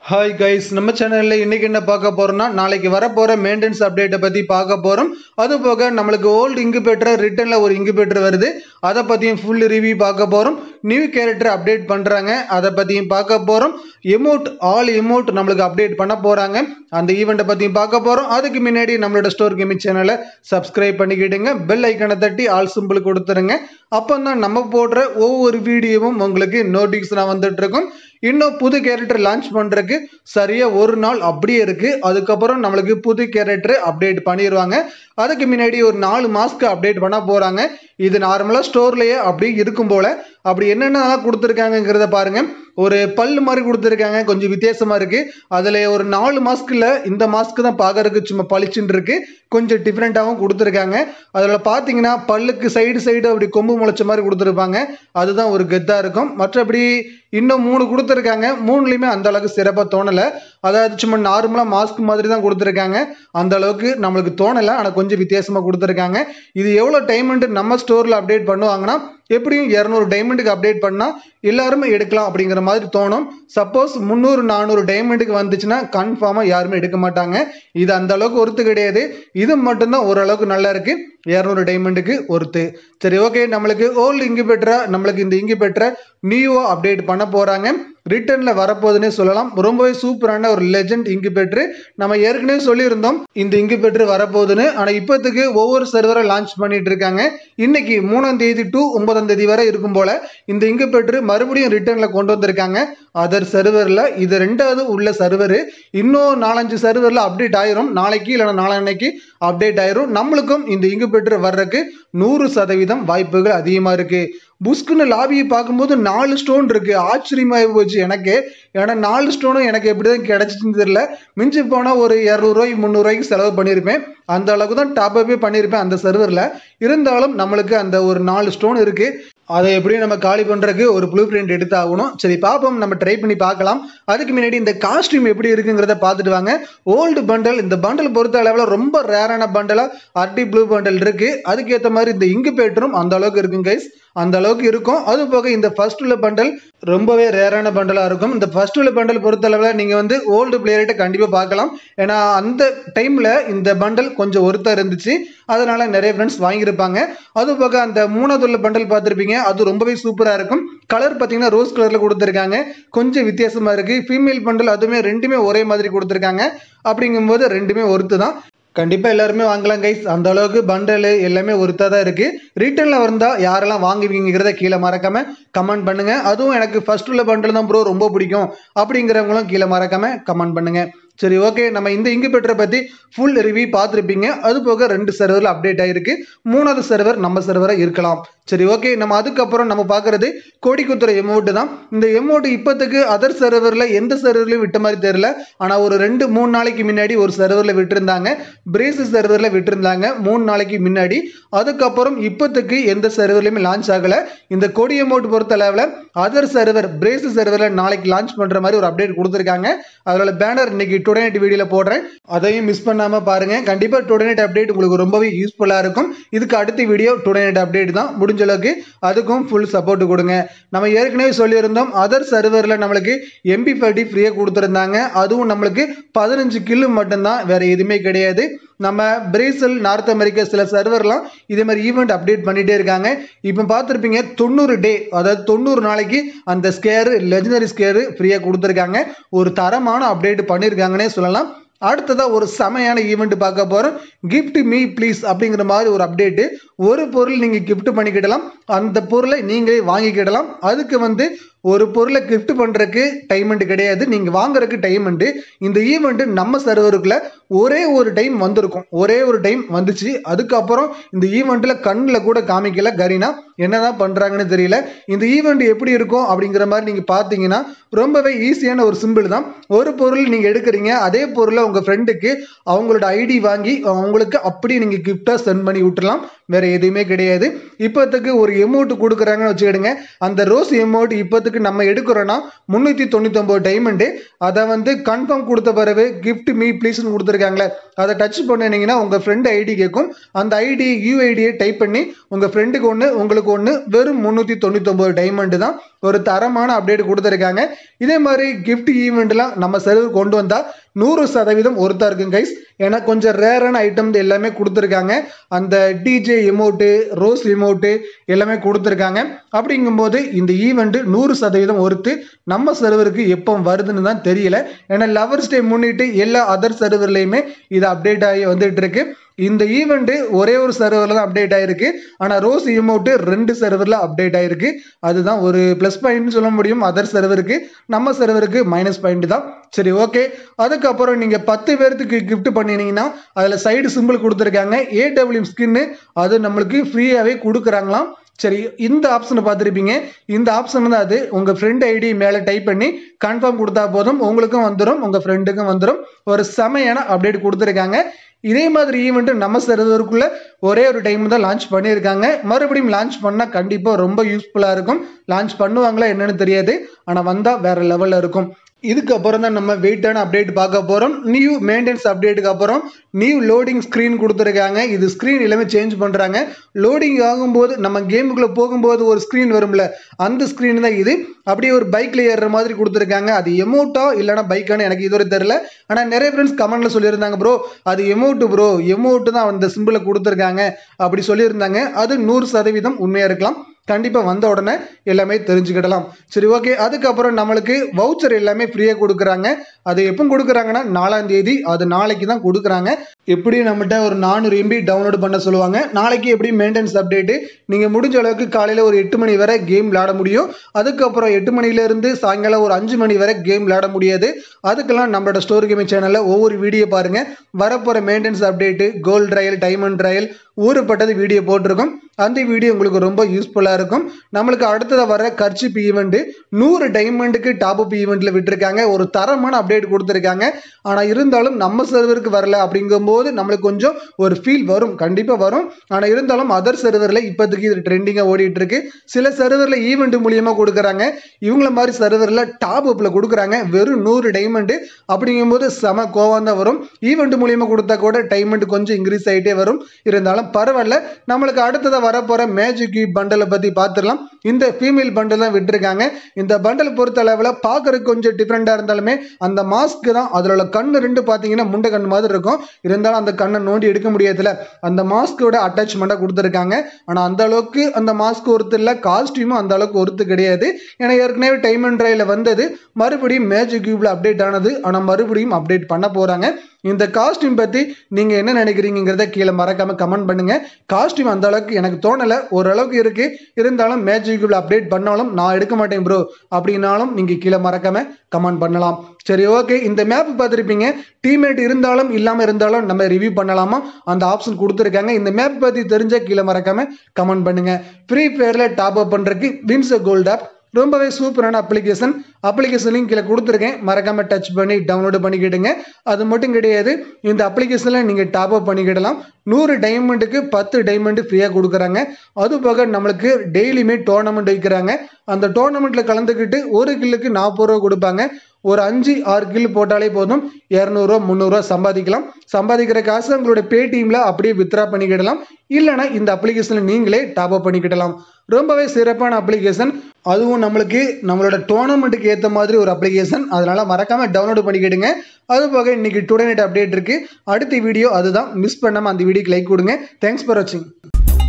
hi guys நம்ம சேனலில் இன்னைக்கு என்ன பார்க்க போறோம்னா நாளைக்கு வரப்போகிற மெயின்டெனன்ஸ் அப்டேட்டை பற்றி பார்க்க போகிறோம் அது போக நம்மளுக்கு ஓல்டு இங்குபேட்டர் ரிட்டனில் ஒரு இங்குபேட்டர் வருது அதை பற்றியும் ஃபுல் ரிவ்யூ பார்க்க போகிறோம் நியூ கேரக்டர் அப்டேட் பண்ணுறாங்க அதை பற்றியும் பார்க்க போகிறோம் எமௌண்ட் ஆல் எமௌண்ட் நம்மளுக்கு அப்டேட் பண்ண போகிறாங்க அந்த ஈவெண்ட்டை பற்றியும் பார்க்க போகிறோம் அதுக்கு முன்னாடி நம்மளோட ஸ்டோர் கேமிங் சேனலை சப்ஸ்கிரைப் பண்ணிக்கிடுங்க பெல் ஐக்கனை தட்டி ஆல் சிம்பிள் கொடுத்துருங்க அப்போ தான் நம்ம போடுற ஒவ்வொரு வீடியோவும் உங்களுக்கு நோட்டிஃபிகேஷனாக வந்துட்டு இருக்கும் இன்னும் புது கேரக்டர் லான்ச் பண்ணுறதுக்கு சரியாக ஒரு நாள் அப்படியே இருக்குது அதுக்கப்புறம் நம்மளுக்கு புது கேரக்டர் அப்டேட் பண்ணிடுவாங்க அதுக்கு முன்னாடி ஒரு நாலு மாஸ்க்கு அப்டேட் பண்ண போகிறாங்க இது நார்மலாக ஸ்டோர்லேயே அப்படி இருக்கும் போல் அப்படி என்னென்னலாம் கொடுத்துருக்காங்கங்கிறத பாருங்கள் ஒரு பல்லு மாதிரி கொடுத்துருக்காங்க கொஞ்சம் வித்தியாசமாக இருக்குது அதில் ஒரு நாலு மாஸ்கில் இந்த மாஸ்க்கு தான் பார்க்கறதுக்கு சும்மா பளிச்சுன்னு இருக்கு கொஞ்சம் டிஃப்ரெண்ட்டாகவும் கொடுத்துருக்காங்க அதில் பார்த்தீங்கன்னா பல்லுக்கு சைடு சைடு அப்படி கொம்பு முளைச்ச மாதிரி கொடுத்துருப்பாங்க அதுதான் ஒரு கெத்தாக இருக்கும் மற்றபடி இன்னும் மூணு கொடுத்துருக்காங்க மூணுலையுமே அந்த அளவுக்கு சிறப்பாக தோணலை அதாவது சும்மா நார்மலாக மாஸ்க் மாதிரி தான் கொடுத்துருக்காங்க அந்த அளவுக்கு நம்மளுக்கு தோணலை ஆனால் கொஞ்சம் வித்தியாசமாக கொடுத்துருக்காங்க இது எவ்வளோ டைமண்ட் நம்ம ஸ்டோரில் அப்டேட் பண்ணுவாங்கன்னா எப்படியும் இரநூறு டைமண்டுக்கு அப்டேட் பண்ணால் எல்லாருமே எடுக்கலாம் அப்படிங்கிற மாதிரி தோணும் சப்போஸ் முந்நூறு நானூறு டைமண்டுக்கு வந்துச்சுன்னா கன்ஃபார்மாக யாருமே எடுக்க மாட்டாங்க இது அந்த அளவுக்கு ஒருத்து கிடையாது இது மட்டும்தான் ஓரளவுக்கு நல்லா இருக்கு இரநூறு டைமண்டுக்கு ஒருத்து சரி ஓகே நம்மளுக்கு ஓல்டு இங்குபெட்டரா நம்மளுக்கு இந்த இங்குபெட்டரை நியூவாக அப்டேட் பண்ண போகிறாங்க ரிட்டர்னில் வரப்போகுதுன்னே சொல்லலாம் ரொம்பவே சூப்பரான ஒரு லெஜண்ட் இங்குபெட்ரு நம்ம ஏற்கனவே சொல்லியிருந்தோம் இந்த இங்குபெட்ரு வரப்போகுதுன்னு ஆனால் இப்போத்துக்கு ஒவ்வொரு சர்வரை லான்ச் பண்ணிட்டு இருக்காங்க இன்னைக்கு மூணாம் தேதி டு ஒன்பதாம் தேதி வரை இருக்கும் போல இந்த இங்குபெட்ரு மறுபடியும் ரிட்டர்னில் கொண்டு வந்திருக்காங்க அதர் சர்வரில் இது ரெண்டாவது உள்ள சர்வரு இன்னும் நாலஞ்சு சர்வரில் அப்டேட் ஆயிரும் நாளைக்கு இல்லைனா நாளன்னைக்கு அப்டேட் ஆயிரும் நம்மளுக்கும் இந்த இங்குபெட்ரு வர்றதுக்கு நூறு சதவீதம் வாய்ப்புகள் அதிகமாக இருக்குது புஷ்குன்னு லாபியை பார்க்கும்போது நாலு ஸ்டோன் இருக்கு ஆச்சரியமாகி போச்சு எனக்கு ஏன்னா நாலு ஸ்டோனும் எனக்கு எப்படி தான் கிடைச்சிச்சுன்னு தெரியல மிஞ்சி போனால் ஒரு இரநூறுவாய்க்கு முந்நூறுவாய்க்கு செலவு பண்ணியிருப்பேன் அந்த அளவுக்கு தான் டாப் அப்பே பண்ணியிருப்பேன் அந்த சர்வரில் இருந்தாலும் நம்மளுக்கு அந்த ஒரு நாலு ஸ்டோன் இருக்கு அதை எப்படியும் நம்ம காலி பண்ணுறதுக்கு ஒரு ப்ளூ பிரிண்ட் எடுத்து ஆகணும் சரி பார்ப்போம் நம்ம ட்ரை பண்ணி பார்க்கலாம் அதுக்கு முன்னாடி இந்த காஸ்டியூம் எப்படி இருக்குங்கிறத பார்த்துட்டு வாங்க ஓல்டு பண்டல் இந்த பண்டல் பொறுத்த அளவில் ரொம்ப ரேரான பண்டலாக அர்டி ப்ளூ பண்டல் இருக்கு அதுக்கேற்ற மாதிரி இந்த இங்கு பேட்டரும் அந்த அளவுக்கு இருக்குங்க கைஸ் அந்த அளவுக்கு இருக்கும் அது போக இந்த ஃபர்ஸ்ட் உள்ள பண்டல் ரொம்பவே ரேரான பண்டலாக இருக்கும் இந்த ஃபர்ஸ்ட் உள்ள பண்டல் பொறுத்தளவில் நீங்கள் வந்து ஓல்டு பிளேயர்கிட்ட கண்டிப்பாக பார்க்கலாம் ஏன்னா அந்த டைமில் இந்த பண்டல் கொஞ்சம் ஒருத்தர் இருந்துச்சு அதனால நிறைய ஃப்ரெண்ட்ஸ் வாங்கியிருப்பாங்க அது போக அந்த மூணாவது உள்ள பண்டல் பார்த்துருப்பீங்க அது ரொம்பவே சூப்பராக இருக்கும் கலர் பார்த்தீங்கன்னா ரோஸ் கலரில் கொடுத்துருக்காங்க கொஞ்சம் வித்தியாசமாக இருக்குது ஃபீமேல் பண்டல் அதுவுமே ரெண்டுமே ஒரே மாதிரி கொடுத்துருக்காங்க அப்படிங்கும்போது ரெண்டுமே ஒருத்து தான் கண்டிப்பாக எல்லாருமே வாங்கலாம் கைஸ் அந்த அளவுக்கு பண்டல் எல்லாமே ஒருத்தா தான் இருக்குது ரிட்டர்னில் வந்தால் யாரெல்லாம் வாங்குவீங்கிறத கீழே மறக்காமல் கமெண்ட் பண்ணுங்கள் அதுவும் எனக்கு ஃபர்ஸ்ட் உள்ள பண்டல் தான் ப்ரோ ரொம்ப பிடிக்கும் அப்படிங்கிறவங்களும் கீழே மறக்காமல் கமெண்ட் பண்ணுங்கள் சரி ஓகே நம்ம இந்த இங்குபெட்டரை பற்றி ஃபுல் ரிவ்யூ பார்த்துருப்பீங்க அது போக ரெண்டு சர்வரில் அப்டேட் ஆகிருக்கு மூணாவது சர்வர் நம்ம சர்வராக இருக்கலாம் சரி ஓகே நம்ம அதுக்கப்புறம் நம்ம பார்க்குறது கோடிக்குத்துற எமௌண்ட் தான் இந்த எமௌண்ட் இப்போத்துக்கு அதர் சர்வரில் எந்த சர்வர்லையும் விட்ட மாதிரி தெரியல ஆனால் ஒரு ரெண்டு மூணு நாளைக்கு முன்னாடி ஒரு சர்வரில் விட்டுருந்தாங்க பிரேசு சர்வரில் விட்டுருந்தாங்க மூணு நாளைக்கு முன்னாடி அதுக்கப்புறம் இப்போத்துக்கு எந்த சர்வர்லையுமே லான்ச் ஆகலை இந்த கொடி அமௌண்ட் பொறுத்த அளவில் அதர் சர்வர் பிரேசு சர்வரில் நாளைக்கு லான்ச் பண்ணுற மாதிரி ஒரு அப்டேட் கொடுத்துருக்காங்க அதோட பேனர் இன்னைக்கு டுடேநெட் வீடியோவில் போடுறேன் அதையும் மிஸ் பண்ணாமல் பாருங்கள் கண்டிப்பாக டுடேநெட் அப்டேட் உங்களுக்கு ரொம்பவே யூஸ்ஃபுல்லாக இருக்கும் இதுக்கு அடுத்த வீடியோ டுடேநெட் அப்டேட் தான் முடிஞ்ச அளவுக்கு அதுக்கும் ஃபுல் சப்போர்ட் கொடுங்க நம்ம ஏற்கனவே சொல்லியிருந்தோம் அதர் சர்வரில் நம்மளுக்கு எம்பி ஃபைவ்டி ஃப்ரீயாக கொடுத்துருந்தாங்க அதுவும் நம்மளுக்கு பதினஞ்சு கில்லு மட்டும்தான் வேறு எதுவுமே கிடையாது நம்ம பிரேசில் நார்த் அமெரிக்கா சில சர்வர்லாம் இதே மாதிரி ஈவெண்ட் அப்டேட் பண்ணிகிட்டே இருக்காங்க இப்போ பார்த்துருப்பீங்க தொண்ணூறு டே அதாவது தொண்ணூறு நாளைக்கு அந்த ஸ்கேரு லெஜனரி ஸ்கேரு ஃப்ரீயாக கொடுத்துருக்காங்க ஒரு தரமான அப்டேட் பண்ணியிருக்காங்கன்னே சொல்லலாம் அடுத்ததாக ஒரு செமையான ஈவெண்ட் பார்க்க போகிறோம் கிஃப்ட் மீ ப்ளீஸ் அப்படிங்கிற மாதிரி ஒரு அப்டேட்டு ஒரு பொருள் நீங்கள் கிஃப்ட் பண்ணிக்கிடலாம் அந்த பொருளை நீங்களே வாங்கிக்கிடலாம் அதுக்கு வந்து ஒரு பொருளை கிஃப்ட் பண்ணுறதுக்கு டைமண்ட் கிடையாது நீங்கள் வாங்குறதுக்கு டைமண்ட்டு இந்த ஈவெண்ட்டு நம்ம சர்வருக்குள்ள ஒரே ஒரு டைம் வந்திருக்கும் ஒரே ஒரு டைம் வந்துச்சு அதுக்கப்புறம் இந்த ஈவெண்ட்டில் கண்ணில் கூட காமிக்கல கரீனா என்னதான் பண்ணுறாங்கன்னு தெரியல இந்த ஈவெண்ட் எப்படி இருக்கும் அப்படிங்கிற மாதிரி நீங்கள் பார்த்தீங்கன்னா ரொம்பவே ஈஸியான ஒரு சிம்பிள் தான் ஒரு பொருள் நீங்கள் எடுக்கிறீங்க அதே பொருளை உங்கள் ஃப்ரெண்டுக்கு அவங்களோட ஐடி வாங்கி அவங்களுக்கு அப்படி நீங்கள் கிஃப்டாக சென்ட் பண்ணி விட்டுலாம் வேற எதுவுமே கிடையாது இப்போத்துக்கு ஒரு எமௌண்ட் கொடுக்குறாங்கன்னு வச்சுக்கிடுங்க அந்த ரோஸ் எமௌண்ட் இப்போத்துக்கு நம்ம எடுக்கிறோன்னா முந்நூற்றி தொண்ணூத்தொம்பது டைமண்டு அதை வந்து கன்ஃபார்ம் கொடுத்த பிறகு கிஃப்ட் மீ ப்ளீஸ்னு கொடுத்துருக்காங்களே அதை டச் பண்ணினீங்கன்னா உங்கள் ஃப்ரெண்டு ஐடி கேட்கும் அந்த ஐடி யூஐடியை டைப் பண்ணி உங்கள் ஃப்ரெண்டுக்கு ஒன்று உங்களுக்கு ஒன்று வெறும் முந்நூற்றி தொண்ணூத்தொம்பது டைமண்டு தான் ஒரு தரமான அப்டேட் கொடுத்துருக்காங்க இதே மாதிரி கிஃப்ட் ஈவெண்ட்லாம் நம்ம சர்வர் கொண்டு வந்தால் நூறு சதவீதம் ஒருத்தா இருக்கும் கைஸ் ஏன்னா கொஞ்சம் ரேரான ஐட்டம் எல்லாமே கொடுத்துருக்காங்க அந்த டிஜே எமௌண்ட்டு ரோஸ் எமௌண்ட்டு எல்லாமே கொடுத்துருக்காங்க அப்படிங்கும்போது இந்த ஈவெண்ட் நூறு சதவீதம் ஒருத்து நம்ம சர்வருக்கு எப்போ வருதுன்னு தான் தெரியல ஏன்னா லவர்ஸ் டே முன்னிட்டு எல்லா அதர் சர்வர்லையுமே இது அப்டேட் ஆகி வந்துட்டு இருக்கு இந்த ஈவெண்ட்டு ஒரே ஒரு சர்வரில் தான் அப்டேட் ஆயிருக்கு ஆனால் ரோஸ் இமௌண்ட்டு ரெண்டு சர்வரில் அப்டேட் ஆயிருக்கு அதுதான் ஒரு ப்ளஸ் பாயிண்ட்னு சொல்ல முடியும் அதர் சர்வருக்கு நம்ம சர்வருக்கு மைனஸ் பாயிண்ட் தான் சரி ஓகே அதுக்கப்புறம் நீங்கள் பத்து பேர்த்துக்கு gift பண்ணினீங்கன்னா அதில் சைடு சிம்பிள் கொடுத்துருக்காங்க ஏடபிள்யூ ஸ்கின்னு அது நம்மளுக்கு ஃப்ரீயாகவே கொடுக்குறாங்களாம் சரி இந்த ஆப்ஷனை பார்த்துருப்பீங்க இந்த ஆப்ஷன் தான் அது உங்கள் ஃப்ரெண்ட் ஐடி மேலே டைப் பண்ணி கன்ஃபார்ம் கொடுத்தா போதும் உங்களுக்கும் வந்துடும் உங்கள் ஃப்ரெண்டுக்கும் வந்துடும் ஒரு செமையான அப்டேட் கொடுத்துருக்காங்க இதே மாதிரி ஈவெண்ட் நம்ம சர்வருக்குள்ள ஒரே ஒரு டைம் தான் லான்ச் பண்ணியிருக்காங்க மறுபடியும் லான்ச் பண்ணால் கண்டிப்பாக ரொம்ப யூஸ்ஃபுல்லாக இருக்கும் லான்ச் பண்ணுவாங்களா என்னன்னு தெரியாது ஆனால் வந்தால் வேற லெவலில் இருக்கும் இதுக்கப்புறம் தான் நம்ம வெயிட்டான அப்டேட் பார்க்க போகிறோம் நியூ மெயின்டெனன்ஸ் அப்டேட்டுக்கு அப்புறம் நியூ லோடிங் ஸ்க்ரீன் கொடுத்துருக்காங்க இது ஸ்க்ரீன் எல்லாமே சேஞ்ச் பண்ணுறாங்க லோடிங் ஆகும்போது நம்ம கேமுக்குள்ளே போகும்போது ஒரு ஸ்க்ரீன் வரும்ல அந்த ஸ்க்ரீன் தான் இது அப்படியே ஒரு பைக்கில் ஏறுற மாதிரி கொடுத்துருக்காங்க அது எமௌண்ட்டா இல்லைனா பைக்கானு எனக்கு இதுவரை தெரில ஆனால் நிறைய ஃப்ரெண்ட்ஸ் கமெண்ட்டில் சொல்லியிருந்தாங்க ப்ரோ அது எமௌண்ட்டு ப்ரோ எமௌண்ட்டு தான் அந்த சிம்பிளை கொடுத்துருக்காங்க அப்படி சொல்லியிருந்தாங்க அது நூறு சதவீதம் உண்மையாக இருக்கலாம் கண்டிப்பாக வந்த உடனே எல்லாமே தெரிஞ்சுக்கிடலாம் சரி ஓகே அதுக்கப்புறம் நம்மளுக்கு வவுச்சர் எல்லாமே ஃப்ரீயாக கொடுக்குறாங்க அது எப்போ கொடுக்குறாங்கன்னா நாலாம் தேதி அது நாளைக்கு தான் கொடுக்குறாங்க எப்படியும் நம்மகிட்ட ஒரு நானூறு எம்பி டவுன்லோட் பண்ண சொல்லுவாங்க நாளைக்கு எப்படி மெயின்டெனன்ஸ் அப்டேட்டு நீங்கள் முடிஞ்ச அளவுக்கு காலையில் ஒரு எட்டு மணி வரை கேம் விளையாட முடியும் அதுக்கப்புறம் எட்டு மணிலேருந்து சாயங்காலம் ஒரு அஞ்சு மணி வரை கேம் விளையாட முடியாது அதுக்கெல்லாம் நம்மளோட ஸ்டோர் கேமிங் சேனலில் ஒவ்வொரு வீடியோ பாருங்கள் வரப்போகிற maintenance update gold trial diamond trial ஊறுப்பட்டது வீடியோ போட்டிருக்கோம் அந்த வீடியோ உங்களுக்கு ரொம்ப யூஸ்ஃபுல்லாக இருக்கும் நம்மளுக்கு அடுத்ததாக வர கர்ச்சிப் ஈவெண்ட்டு நூறு டைமண்டுக்கு டாப் அப் ஈவெண்ட்டில் விட்டுருக்காங்க ஒரு தரமான அப்டேட் கொடுத்துருக்காங்க ஆனால் இருந்தாலும் நம்ம சர்வருக்கு வரல அப்படிங்கும்போது நம்மளுக்கு கொஞ்சம் ஒரு ஃபீல் வரும் கண்டிப்பாக வரும் ஆனால் இருந்தாலும் அதர் சர்வரில் இப்போதைக்கு இது ட்ரெண்டிங்காக ஓடிட்டு இருக்கு சில சர்வரில் ஈவெண்ட் மூலியமாக கொடுக்குறாங்க இவங்கள மாதிரி சர்வரில் டாப் அப்பில் கொடுக்குறாங்க வெறும் நூறு டைமண்டு அப்படிங்கும்போது செம கோவம் தான் வரும் ஈவெண்ட் மூலியமாக கொடுத்தா கூட டைமண்ட் கொஞ்சம் இன்க்ரீஸ் ஆகிட்டே வரும் இருந்தாலும் பரவாயில்ல நம்மளுக்கு அடுத்ததாக வரப்போகிற மேஜிக் பண்டலை பற்றி பார்த்துடலாம் இந்த ஃபீமேல் பண்டல் தான் விட்டுருக்காங்க இந்த பண்டல் பொறுத்த அளவில் பார்க்கறதுக்கு கொஞ்சம் டிஃப்ரெண்ட்டாக இருந்தாலுமே அந்த மாஸ்க்கு தான் அதில் உள்ள கண்ணு ரெண்டு பார்த்தீங்கன்னா முண்டை கண் மாதிரி இருக்கும் இருந்தாலும் அந்த கண்ணை நோண்டி எடுக்க முடியாதுல அந்த மாஸ்க்கோட அட்டாச்மெண்ட்டாக கொடுத்துருக்காங்க ஆனால் அந்த அளவுக்கு அந்த மாஸ்க் ஒருத்தர் இல்லை காஸ்டியூமும் அந்த அளவுக்கு ஒருத்து கிடையாது ஏன்னா ஏற்கனவே டைம் அண்ட் ட்ரையில் வந்தது மறுபடியும் மேஜிக் கியூப்ல அப்டேட் ஆனது ஆனால் மறுபடியும் அப்டேட் பண்ண போகிறாங்க இந்த காஸ்டியூம் பற்றி நீங்கள் என்ன நினைக்கிறீங்கிறத கீழே மறக்காமல் கமெண்ட் பண்ணுங்கள் காஸ்டியூம் அந்த அளவுக்கு எனக்கு தோணலை ஓரளவுக்கு இருக்குது இருந்தாலும் மேஜிக் கியூப்ல அப்டேட் பண்ணாலும் நான் எடுக்க மாட்டேன் ப்ரோ அப்படின்னாலும் நீங்கள் கீழே மறக்காமல் கமெண்ட் பண்ணலாம் சரி ஓகே இந்த மேப் பார்த்துருப்பீங்க டீம்மேட் இருந்தாலும் இல்லாமல் இருந்தாலும் நம்ம ரிவ்யூ பண்ணலாமா அந்த ஆப்ஷன் கொடுத்துருக்காங்க இந்த மேப் பற்றி தெரிஞ்ச கீழே மறக்காமல் கமெண்ட் பண்ணுங்கள் ஃப்ரீ ஃபயரில் டாப் அப் பண்ணுறதுக்கு வின்ஸ் கோல்ட் ஆப் ரொம்பவே சூப்பரான அப்ளிகேஷன் அப்ளிகேஷன் லிங்க் கீழே கொடுத்துருக்கேன் மறக்காமல் டச் பண்ணி டவுன்லோடு பண்ணிக்கிடுங்க அது மட்டும் கிடையாது இந்த அப்ளிகேஷனில் நீங்கள் டாப் அப் பண்ணிக்கிடலாம் நூறு டைமண்டுக்கு பத்து டைமண்டு ஃப்ரீயாக கொடுக்குறாங்க அது போக நம்மளுக்கு டெய்லியுமே டோர்னமெண்ட் வைக்கிறாங்க அந்த டோர்னமெண்ட்டில் கலந்துக்கிட்டு ஒரு கில்லுக்கு நாற்பது ரூபா கொடுப்பாங்க ஒரு அஞ்சு ஆறு கில் போட்டாலே போதும் இரநூறுவா முந்நூறுரூவா சம்பாதிக்கலாம் சம்பாதிக்கிற காசு உங்களுடைய பேடிஎம்ல அப்படியே வித்ரா பண்ணிக்கிடலாம் இல்லைனா இந்த அப்ளிகேஷனில் நீங்களே டாப் அப் பண்ணிக்கிடலாம் ரொம்பவே சிறப்பான அப்ளிகேஷன் அதுவும் நம்மளுக்கு நம்மளோட டோர்னமெண்ட்டுக்கு ஏற்ற மாதிரி ஒரு அப்ளிகேஷன் அதனால மறக்காம டவுன்லோட் பண்ணிக்கிடுங்க அது போக இன்னைக்கு டுடே நைட் அப்டேட் இருக்கு அடுத்த வீடியோ அதுதான் மிஸ் பண்ணாமல் அந்த வீடியோக்கு லைக் கொடுங்க தேங்க்ஸ் ஃபார் வாட்சிங்